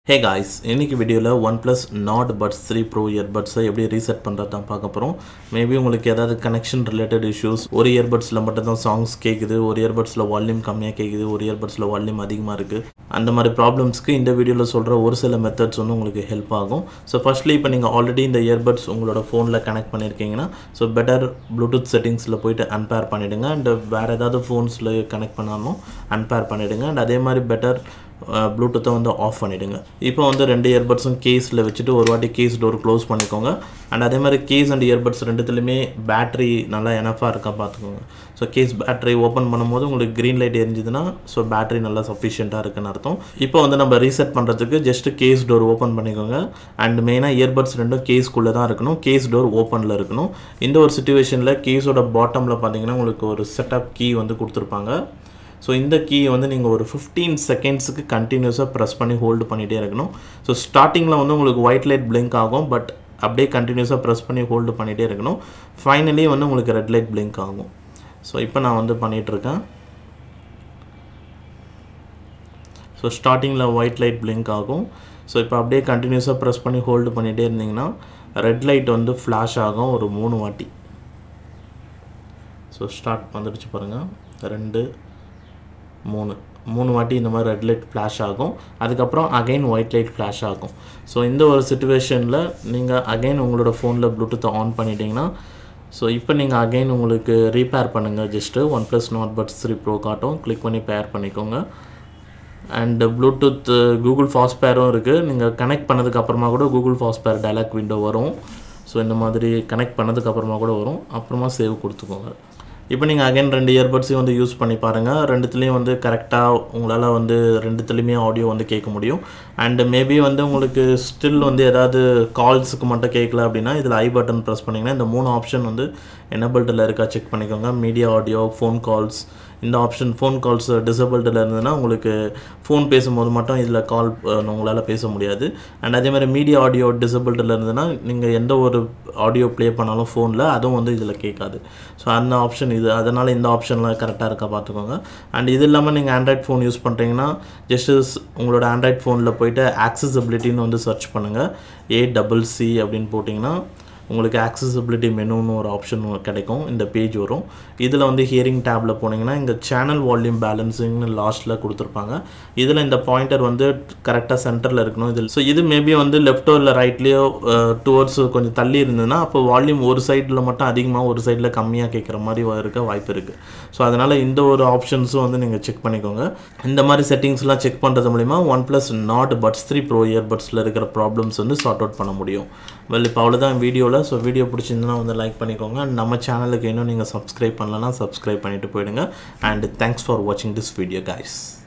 ஹே guys இன்னைக்கு வீடியோவில் OnePlus Nord Buds three Pro இயர்பட்ஸை எப்படி ரீசெட் பண்ணுறது தான் பார்க்க போகிறோம் மேபி உங்களுக்கு ஏதாவது கனெக்ஷன் ரிலேட்டட் இஷ்யூஸ் ஒரு இயர்பட்ஸில் மட்டும் தான் சாங்ஸ் கேட்குது ஒரு இயர்பட்ஸில் வால்யூம் கம்மியாக கேட்குது ஒரு இயர்பட்ஸில் வால்யூம் அதிகமாக இருக்குது அந்த மாதிரி ப்ராப்ளம்ஸ்க்கு இந்த வீடியோவில் சொல்கிற ஒரு சில மெத்தட்ஸ் வந்து உங்களுக்கு ஹெல்ப் ஆகும் ஸோ ஃபர்ஸ்ட்லி இப்போ நீங்கள் ஆல்ரெடி இந்த இயர்பட்ஸ் உங்களோட ஃபோனில் கனெக்ட் பண்ணியிருக்கீங்கன்னா ஸோ பெட்டர் ப்ளூடூத் செட்டிங்ஸில் போயிட்டு அன்பேர் பண்ணிவிடுங்க அண்ட் வேறு ஏதாவது ஃபோன்ஸில் கனெக்ட் பண்ணாலும் அன்பேர் பண்ணிவிடுங்க அண்ட் அதே மாதிரி பெட்டர் ப்ளூடூத்தை வந்து ஆஃப் பண்ணிவிடுங்க இப்போ வந்து ரெண்டு இயர்பட்ஸும் கேஸில் வச்சுட்டு ஒரு வாட்டி கேஸ் டோர் க்ளோஸ் பண்ணிக்கோங்க அண்ட் அதே மாதிரி கேஸ் அண்ட் இயர்பட்ஸ் ரெண்டுத்துலையுமே பேட்டரி நல்லா எனஃபாக இருக்கா பார்த்துக்கோங்க ஸோ கேஸ் பேட்டரி ஓப்பன் பண்ணும்போது உங்களுக்கு க்ரீன் லைட் எரிஞ்சுதுன்னா ஸோ பேட்டரி நல்லா சஃபிஷியண்ட்டாக இருக்குன்னு அர்த்தம் இப்போ வந்து நம்ம ரீசெட் பண்ணுறதுக்கு ஜஸ்ட் கேஸ் டோர் ஓப்பன் பண்ணிக்கோங்க அண்ட் மெயினாக இயர்பட்ஸ் ரெண்டும் கேஸ்க்குள்ளே தான் இருக்கணும் கேஸ் டோர் ஓப்பனில் இருக்கணும் இந்த ஒரு சுச்சுவேஷனில் கேஸோட பாட்டமில் பார்த்தீங்கன்னா உங்களுக்கு ஒரு செட்டப் கீ வந்து கொடுத்துருப்பாங்க ஸோ இந்த கீயை வந்து நீங்கள் ஒரு ஃபிஃப்டீன் செகண்ட்ஸுக்கு கண்டினியூஸாக ப்ரெஸ் பண்ணி ஹோல்டு பண்ணிகிட்டே இருக்கணும் ஸோ ஸ்டார்டிங்கில் வந்து உங்களுக்கு ஒயிட் லைட் பிளிங்க் ஆகும் பட் அப்படியே கண்டினியூஸாக ப்ரெஸ் பண்ணி ஹோல்டு பண்ணிகிட்டே இருக்கணும் ஃபைனலி வந்து உங்களுக்கு ரெட் லைட் பிளிங்க் ஆகும் ஸோ இப்போ நான் வந்து பண்ணிகிட்ருக்கேன் ஸோ ஸ்டார்டிங்கில் ஒயிட் லைட் பிளிங்க் ஆகும் ஸோ இப்போ அப்படியே கண்டினியூஸாக ப்ரெஸ் பண்ணி ஹோல்டு பண்ணிகிட்டே இருந்தீங்கன்னா ரெட் லைட் வந்து ஃப்ளாஷ் ஆகும் ஒரு மூணு வாட்டி ஸோ ஸ்டார்ட் வந்துடுச்சு பாருங்கள் ரெண்டு மூணு மூணு வாட்டி இந்த மாதிரி ரெட் லைட் ஃப்ளாஷ் ஆகும் அதுக்கப்புறம் அகைன் ஒயிட் லைட் ஃப்ளாஷ் ஆகும் ஸோ இந்த ஒரு சுச்சுவேஷனில் நீங்கள் அகைன் உங்களோட ஃபோனில் ப்ளூடூத்தை ஆன் பண்ணிட்டீங்கன்னா ஸோ இப்போ நீங்கள் அகைன் உங்களுக்கு ரீபேர் பண்ணுங்கள் just OnePlus Nord Buds three Pro காட்டும் கிளிக் பண்ணி பேர் பண்ணிக்கோங்க அண்டு ப்ளூடூத் கூகுள் ஃபாஸ்பேரும் இருக்குது நீங்கள் கனெக்ட் பண்ணதுக்கப்புறமா கூட கூகுள் ஃபாஸ்பேர் டைலாக் விண்டோ வரும் ஸோ இந்த மாதிரி கனெக்ட் பண்ணதுக்கப்புறமா கூட வரும் அப்புறமா சேவ் கொடுத்துக்கோங்க இப்போ நீங்கள் அகைன் ரெண்டு இயர்பட்ஸையும் வந்து யூஸ் பண்ணி பாருங்கள் ரெண்டுத்துலேயும் வந்து கரெக்டாக உங்களால் வந்து ரெண்டுத்துலேயுமே ஆடியோ வந்து கேட்க முடியும் அண்டு மேபி வந்து உங்களுக்கு ஸ்டில் வந்து ஏதாவது கால்ஸுக்கு மட்டும் கேட்கல அப்படின்னா இதில் ஐ பட்டன் ப்ரெஸ் பண்ணிங்கன்னா இந்த மூணு ஆப்ஷன் வந்து எனபிள்டில் இருக்கா செக் பண்ணிக்கோங்க மீடியா ஆடியோ ஃபோன் கால்ஸ் இந்த ஆப்ஷன் ஃபோன் கால்ஸ் டிசபிள்டில் இருந்ததுன்னா உங்களுக்கு ஃபோன் பேசும்போது மட்டும் இதில் கால் உங்களால் பேச முடியாது அண்ட் அதே மாதிரி மீடியா ஆடியோ டிசபிள்டில் இருந்ததுன்னா நீங்கள் எந்த ஒரு ஆடியோ ப்ளே பண்ணாலும் ஃபோனில் அதுவும் வந்து இதில் கேட்காது ஸோ அந்த ஆப்ஷன் இது அதனால் இந்த ஆப்ஷன்லாம் கரெக்டாக இருக்கா பார்த்துக்கோங்க அண்ட் இது இல்லாமல் நீங்கள் ஆண்ட்ராய்ட் ஃபோன் யூஸ் பண்ணுறீங்கன்னா ஜஸ்ட் உங்களோட ஆண்ட்ராய்ட் ஃபோனில் போயிட்டு ஆக்சசபிலிட்டின்னு வந்து சர்ச் பண்ணுங்கள் ஏ டபுள் சி அப்படின்னு போட்டிங்கன்னா உங்களுக்கு ஆக்சசபிலிட்டி மெனுன்னு ஒரு ஆப்ஷன் கிடைக்கும் இந்த பேஜ் வரும் இதில் வந்து ஹியரிங் டேப்பில் போனீங்கன்னா இங்கே சேனல் வால்யூம் பேலன்ஸிங்னு லாஸ்ட்டில் கொடுத்துருப்பாங்க இதில் இந்த பாயிண்டர் வந்து கரெக்டாக சென்டரில் இருக்கணும் இதில் ஸோ இது மேபி வந்து லெஃப்டோ இல்லை ரைட்லேயோ டுவர்ட்ஸ் கொஞ்சம் தள்ளி இருந்ததுன்னா அப்போ வால்யூம் ஒரு சைடில் மட்டும் அதிகமாக ஒரு சைடில் கம்மியாக கேட்குற மாதிரி இருக்க வாய்ப்பு இருக்குது ஸோ அதனால் இந்த ஒரு ஆப்ஷன்ஸும் வந்து நீங்கள் செக் பண்ணிக்கோங்க இந்த மாதிரி செட்டிங்ஸ்லாம் செக் பண்ணுறது மூலிமா OnePlus Nord Buds three Pro இயர்பட்ஸில் இருக்கிற ப்ராப்ளம்ஸ் வந்து சார்ட் அவுட் பண்ண முடியும் வெல் இப்போ அவ்வளோதான் வீடியோவில் ஸோ வீடியோ பிடிச்சிருந்தனா வந்து லைக் பண்ணிக்கோங்க அண்ட் நம்ம சேனலுக்கு இன்னும் நீங்கள் சப்ஸ்கிரைப் பண்ணலன்னா சப்ஸ்கிரைப் பண்ணிவிட்டு போயிடுங்க அண்ட் தேங்க்ஸ் ஃபார் வாட்சிங் திஸ் வீடியோ கைஸ்